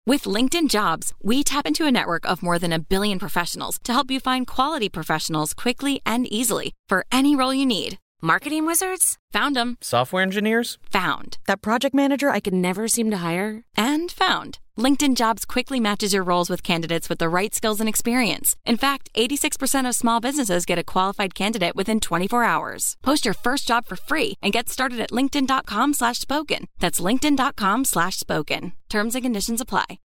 With LinkedIn Jobs, we tap into a network of more than a billion professionals to help you find quality professionals quickly and easily for any role you need. Marketing wizards? Found them. Software engineers? Found. That project manager I could never seem to hire? And found. LinkedIn Jobs quickly matches your roles with candidates with the right skills and experience. In fact, 86% of small businesses get a qualified candidate within 24 hours. Post your first job for free and get started at linkedin.com slash spoken. That's linkedin.com slash spoken. Terms and conditions apply.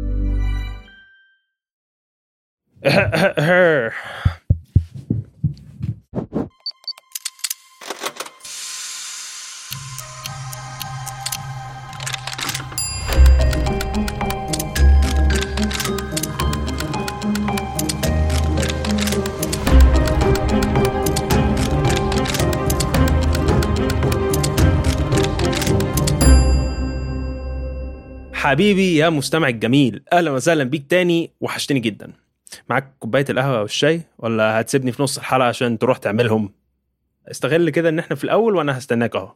حبيبي يا مستمع الجميل اهلا وسهلا بيك تاني وحشتني جدا معاك كوبايه القهوه والشاي ولا هتسيبني في نص الحلقه عشان تروح تعملهم استغل كده ان احنا في الاول وانا هستناك اهو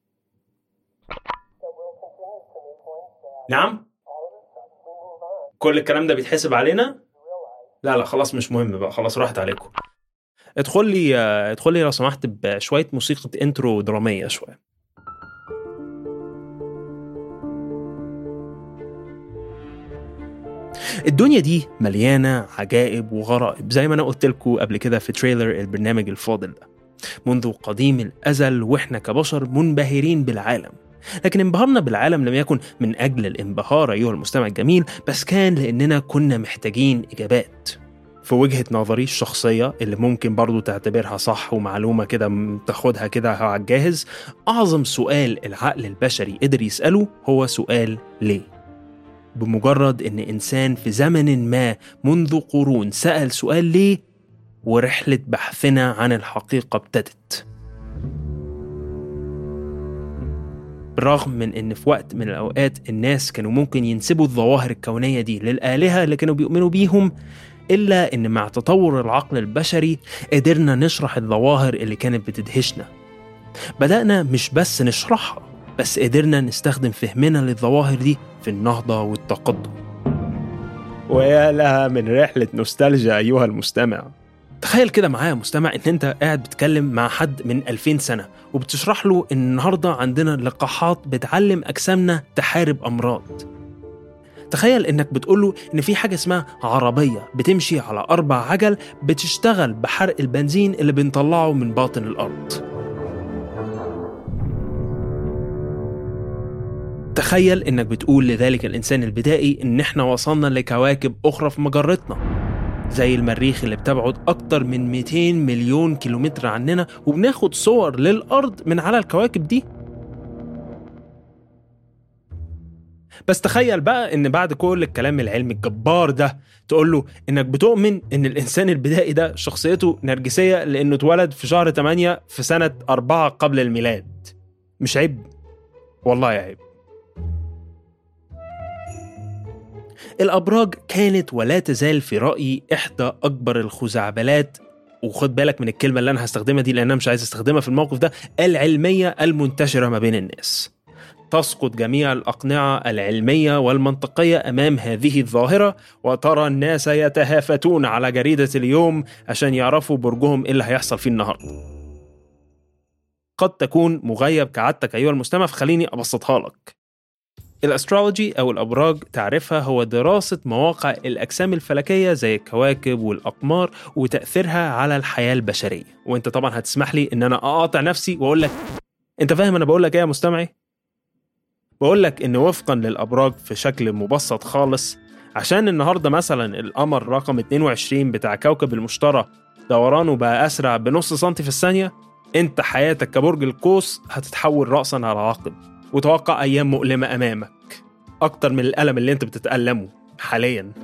نعم كل الكلام ده بيتحسب علينا لا لا خلاص مش مهم بقى خلاص راحت عليكم ادخل لي ادخل لي لو سمحت بشويه موسيقى انترو دراميه شويه الدنيا دي مليانة عجائب وغرائب زي ما أنا قلت لكم قبل كده في تريلر البرنامج الفاضل ده منذ قديم الأزل وإحنا كبشر منبهرين بالعالم لكن انبهارنا بالعالم لم يكن من أجل الانبهار أيها المستمع الجميل بس كان لأننا كنا محتاجين إجابات في وجهة نظري الشخصية اللي ممكن برضو تعتبرها صح ومعلومة كده تاخدها كده على الجاهز أعظم سؤال العقل البشري قدر يسأله هو سؤال ليه بمجرد ان انسان في زمن ما منذ قرون سال سؤال ليه ورحله بحثنا عن الحقيقه ابتدت بالرغم من ان في وقت من الاوقات الناس كانوا ممكن ينسبوا الظواهر الكونيه دي للالهه اللي كانوا بيؤمنوا بيهم الا ان مع تطور العقل البشري قدرنا نشرح الظواهر اللي كانت بتدهشنا بدانا مش بس نشرحها بس قدرنا نستخدم فهمنا للظواهر دي في النهضة والتقدم ويا لها من رحلة نوستالجيا أيها المستمع تخيل كده معايا مستمع ان انت قاعد بتتكلم مع حد من 2000 سنة وبتشرح له ان النهاردة عندنا لقاحات بتعلم أجسامنا تحارب أمراض تخيل انك بتقوله ان في حاجة اسمها عربية بتمشي على أربع عجل بتشتغل بحرق البنزين اللي بنطلعه من باطن الأرض تخيل انك بتقول لذلك الانسان البدائي ان احنا وصلنا لكواكب اخرى في مجرتنا زي المريخ اللي بتبعد اكتر من 200 مليون كيلومتر عننا وبناخد صور للارض من على الكواكب دي بس تخيل بقى ان بعد كل الكلام العلمي الجبار ده تقول له انك بتؤمن ان الانسان البدائي ده شخصيته نرجسيه لانه اتولد في شهر 8 في سنه 4 قبل الميلاد مش عيب والله عيب الأبراج كانت ولا تزال في رأيي إحدى أكبر الخزعبلات وخد بالك من الكلمة اللي أنا هستخدمها دي لأن أنا مش عايز أستخدمها في الموقف ده العلمية المنتشرة ما بين الناس تسقط جميع الأقنعة العلمية والمنطقية أمام هذه الظاهرة وترى الناس يتهافتون على جريدة اليوم عشان يعرفوا برجهم إيه اللي هيحصل فيه النهاردة قد تكون مغيب كعادتك أيها المستمع فخليني أبسطها لك الاسترولوجي او الابراج تعرفها هو دراسه مواقع الاجسام الفلكيه زي الكواكب والاقمار وتاثيرها على الحياه البشريه وانت طبعا هتسمح لي ان انا اقاطع نفسي واقول لك انت فاهم انا بقول لك ايه يا مستمعي بقول لك ان وفقا للابراج في شكل مبسط خالص عشان النهارده مثلا القمر رقم 22 بتاع كوكب المشتري دورانه بقى اسرع بنص سنتي في الثانيه انت حياتك كبرج القوس هتتحول راسا على عقب وتوقع أيام مؤلمة أمامك أكتر من الألم اللي أنت بتتألمه حاليا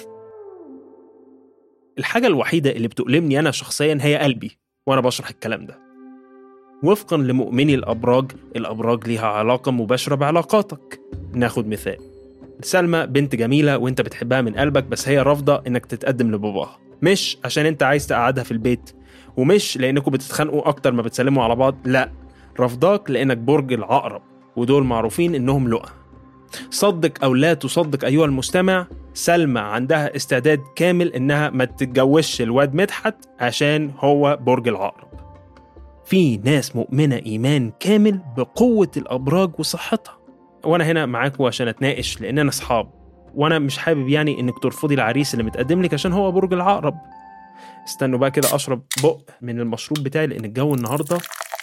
الحاجة الوحيدة اللي بتؤلمني أنا شخصيا هي قلبي وأنا بشرح الكلام ده وفقا لمؤمني الأبراج الأبراج ليها علاقة مباشرة بعلاقاتك ناخد مثال سلمى بنت جميلة وانت بتحبها من قلبك بس هي رافضة انك تتقدم لباباها مش عشان انت عايز تقعدها في البيت ومش لانكم بتتخانقوا اكتر ما بتسلموا على بعض لا رفضاك لانك برج العقرب ودول معروفين انهم لقى صدق أو لا تصدق أيها المستمع سلمى عندها استعداد كامل إنها ما تتجوزش الواد مدحت عشان هو برج العقرب في ناس مؤمنة إيمان كامل بقوة الأبراج وصحتها وأنا هنا معاكم عشان أتناقش لأننا أصحاب وأنا مش حابب يعني إنك ترفضي العريس اللي متقدم لك عشان هو برج العقرب استنوا بقى كده أشرب بق من المشروب بتاعي لأن الجو النهاردة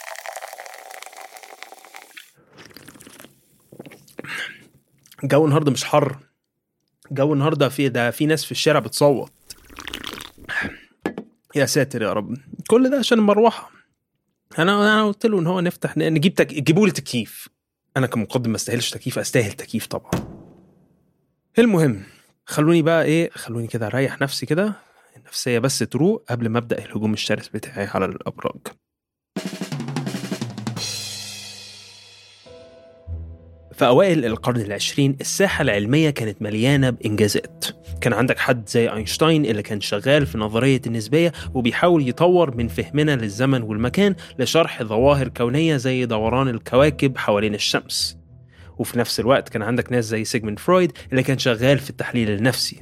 الجو النهارده مش حر الجو النهارده في ده في ناس في الشارع بتصوت يا ساتر يا رب كل ده عشان المروحه انا انا قلت له ان هو نفتح نجيب تك... جيبوا لي تكييف انا كمقدم ما استاهلش تكييف استاهل تكييف طبعا المهم خلوني بقى ايه خلوني كده اريح نفسي كده النفسيه بس تروق قبل ما ابدا الهجوم الشرس بتاعي على الابراج في أوائل القرن العشرين الساحة العلمية كانت مليانة بإنجازات كان عندك حد زي أينشتاين اللي كان شغال في نظرية النسبية وبيحاول يطور من فهمنا للزمن والمكان لشرح ظواهر كونية زي دوران الكواكب حوالين الشمس وفي نفس الوقت كان عندك ناس زي سيجموند فرويد اللي كان شغال في التحليل النفسي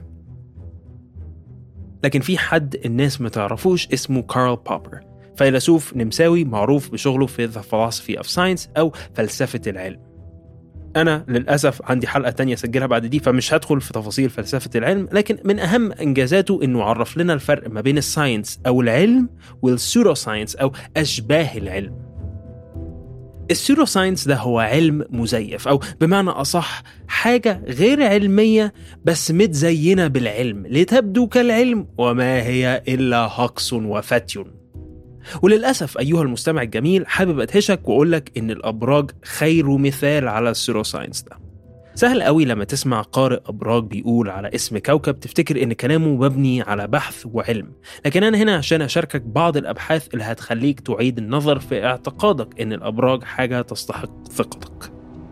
لكن في حد الناس ما تعرفوش اسمه كارل بوبر فيلسوف نمساوي معروف بشغله في The Philosophy of Science أو فلسفة العلم أنا للأسف عندي حلقة تانية أسجلها بعد دي فمش هدخل في تفاصيل فلسفة العلم لكن من أهم إنجازاته إنه عرف لنا الفرق ما بين الساينس أو العلم والسورو ساينس أو أشباه العلم السورو ساينس ده هو علم مزيف أو بمعنى أصح حاجة غير علمية بس متزينة بالعلم لتبدو كالعلم وما هي إلا هقص وفتي وللأسف أيها المستمع الجميل حابب أدهشك وأقول لك إن الأبراج خير مثال على السيروساينس ده سهل قوي لما تسمع قارئ أبراج بيقول على اسم كوكب تفتكر إن كلامه مبني على بحث وعلم لكن أنا هنا عشان أشاركك بعض الأبحاث اللي هتخليك تعيد النظر في اعتقادك إن الأبراج حاجة تستحق ثقتك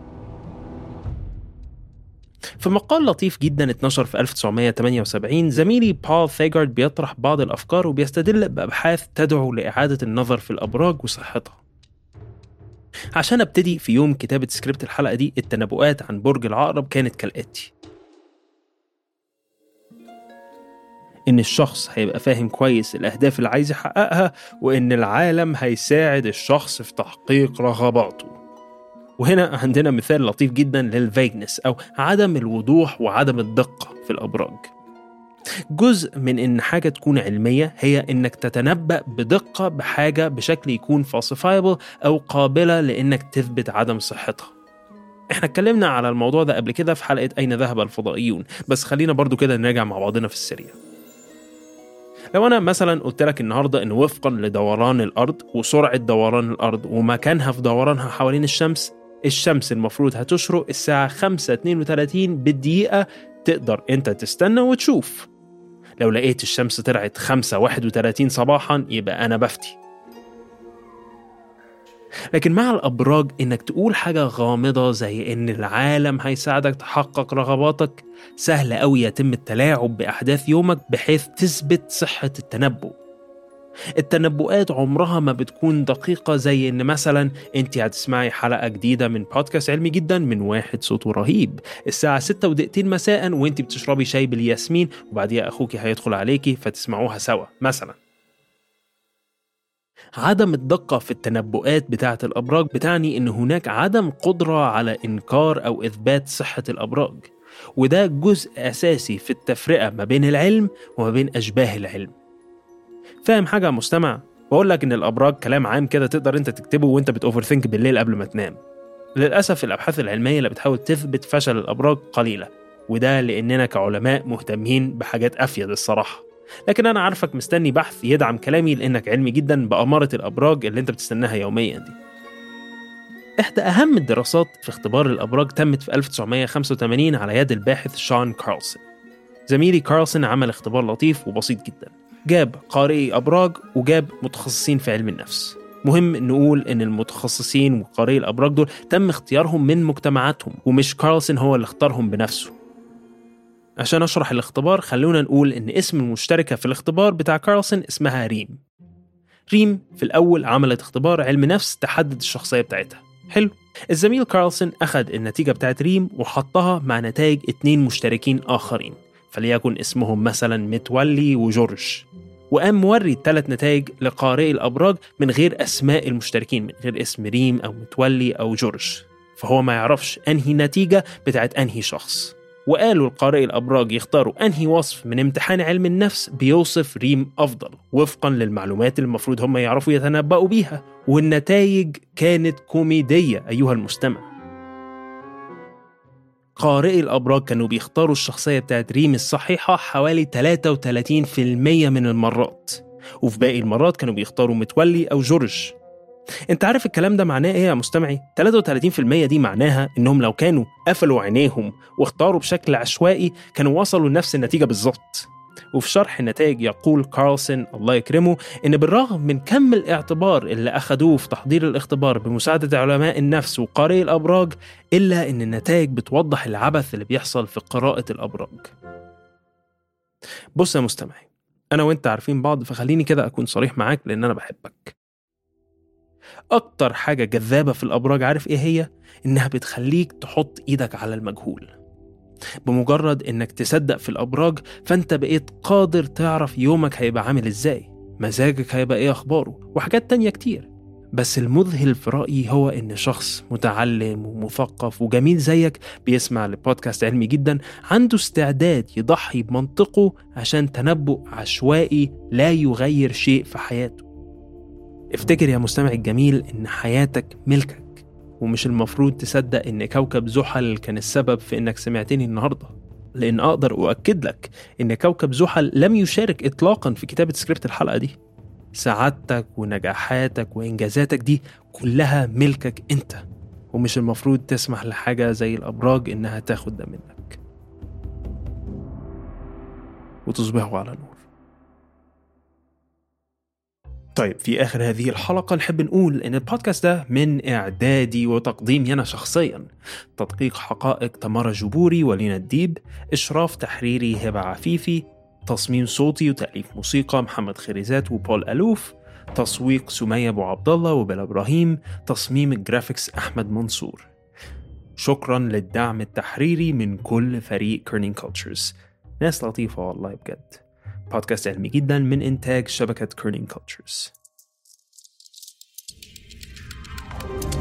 في مقال لطيف جدا اتنشر في 1978 زميلي بول ثيجارد بيطرح بعض الأفكار وبيستدل بأبحاث تدعو لإعادة النظر في الأبراج وصحتها عشان ابتدي في يوم كتابة سكريبت الحلقة دي التنبؤات عن برج العقرب كانت كالآتي إن الشخص هيبقى فاهم كويس الأهداف اللي عايز يحققها وإن العالم هيساعد الشخص في تحقيق رغباته وهنا عندنا مثال لطيف جدا للفيجنس أو عدم الوضوح وعدم الدقة في الأبراج جزء من إن حاجة تكون علمية هي إنك تتنبأ بدقة بحاجة بشكل يكون falsifiable أو قابلة لإنك تثبت عدم صحتها احنا اتكلمنا على الموضوع ده قبل كده في حلقة أين ذهب الفضائيون بس خلينا برضو كده نراجع مع بعضنا في السريع لو انا مثلا قلت لك النهارده ان وفقا لدوران الارض وسرعه دوران الارض ومكانها في دورانها حوالين الشمس الشمس المفروض هتشرق الساعة 5:32 بالدقيقة تقدر انت تستنى وتشوف لو لقيت الشمس طلعت 5:31 صباحا يبقى أنا بفتي لكن مع الأبراج إنك تقول حاجة غامضة زي إن العالم هيساعدك تحقق رغباتك سهل أوي يتم التلاعب بأحداث يومك بحيث تثبت صحة التنبؤ التنبؤات عمرها ما بتكون دقيقة زي إن مثلا أنت هتسمعي حلقة جديدة من بودكاست علمي جدا من واحد صوته رهيب الساعة 6 ودقيقتين مساء وأنت بتشربي شاي بالياسمين وبعديها أخوكي هيدخل عليكي فتسمعوها سوا مثلا عدم الدقة في التنبؤات بتاعة الأبراج بتعني إن هناك عدم قدرة على إنكار أو إثبات صحة الأبراج وده جزء أساسي في التفرقة ما بين العلم وما بين أشباه العلم فاهم حاجة يا مستمع؟ بقول لك إن الأبراج كلام عام كده تقدر أنت تكتبه وأنت بتأوفر ثينك بالليل قبل ما تنام للأسف الأبحاث العلمية اللي بتحاول تثبت فشل الأبراج قليلة وده لأننا كعلماء مهتمين بحاجات أفيد الصراحة لكن أنا عارفك مستني بحث يدعم كلامي لأنك علمي جدا بأمارة الأبراج اللي أنت بتستناها يوميا دي إحدى أهم الدراسات في اختبار الأبراج تمت في 1985 على يد الباحث شون كارلسون زميلي كارلسون عمل اختبار لطيف وبسيط جدا جاب قارئي أبراج وجاب متخصصين في علم النفس مهم نقول ان المتخصصين وقارئي الابراج دول تم اختيارهم من مجتمعاتهم ومش كارلسون هو اللي اختارهم بنفسه عشان اشرح الاختبار خلونا نقول ان اسم المشتركه في الاختبار بتاع كارلسون اسمها ريم ريم في الاول عملت اختبار علم نفس تحدد الشخصيه بتاعتها حلو الزميل كارلسون أخذ النتيجة بتاعت ريم وحطها مع نتائج اتنين مشتركين آخرين فليكن اسمهم مثلا متولي وجورج وقام موري الثلاث نتائج لقارئي الأبراج من غير أسماء المشتركين من غير اسم ريم أو متولي أو جورج فهو ما يعرفش أنهي نتيجة بتاعت أنهي شخص وقالوا لقارئي الأبراج يختاروا أنهي وصف من امتحان علم النفس بيوصف ريم أفضل وفقا للمعلومات اللي المفروض هم يعرفوا يتنبأوا بيها والنتائج كانت كوميدية أيها المستمع قارئي الأبراج كانوا بيختاروا الشخصية بتاعت ريم الصحيحة حوالي 33% من المرات وفي باقي المرات كانوا بيختاروا متولي أو جورج انت عارف الكلام ده معناه ايه يا مستمعي 33% دي معناها انهم لو كانوا قفلوا عينيهم واختاروا بشكل عشوائي كانوا وصلوا لنفس النتيجه بالظبط وفي شرح النتائج يقول كارلسون الله يكرمه ان بالرغم من كم الاعتبار اللي اخذوه في تحضير الاختبار بمساعده علماء النفس وقارئي الابراج الا ان النتائج بتوضح العبث اللي بيحصل في قراءه الابراج بص يا مستمعي انا وانت عارفين بعض فخليني كده اكون صريح معاك لان انا بحبك أكتر حاجة جذابة في الأبراج عارف إيه هي؟ إنها بتخليك تحط إيدك على المجهول بمجرد إنك تصدق في الأبراج فأنت بقيت قادر تعرف يومك هيبقى عامل إزاي مزاجك هيبقى إيه أخباره وحاجات تانية كتير بس المذهل في رأيي هو إن شخص متعلم ومثقف وجميل زيك بيسمع لبودكاست علمي جدا عنده استعداد يضحي بمنطقه عشان تنبؤ عشوائي لا يغير شيء في حياته افتكر يا مستمع الجميل إن حياتك ملكك ومش المفروض تصدق إن كوكب زحل كان السبب في إنك سمعتني النهاردة لأن أقدر أؤكد لك إن كوكب زحل لم يشارك إطلاقا في كتابة سكريبت الحلقة دي سعادتك ونجاحاتك وإنجازاتك دي كلها ملكك أنت ومش المفروض تسمح لحاجة زي الأبراج إنها تاخد ده منك وتصبحوا على نور طيب في آخر هذه الحلقة نحب نقول إن البودكاست ده من إعدادي وتقديمي أنا شخصيا تدقيق حقائق تمارا جبوري ولينا الديب إشراف تحريري هبة عفيفي تصميم صوتي وتأليف موسيقى محمد خريزات وبول ألوف تسويق سمية أبو عبد الله وبلا إبراهيم تصميم الجرافيكس أحمد منصور شكرا للدعم التحريري من كل فريق كيرنينج كولتشرز ناس لطيفة والله بجد بودكاست علمي جدا من إنتاج شبكة كيرنينج كولتشرز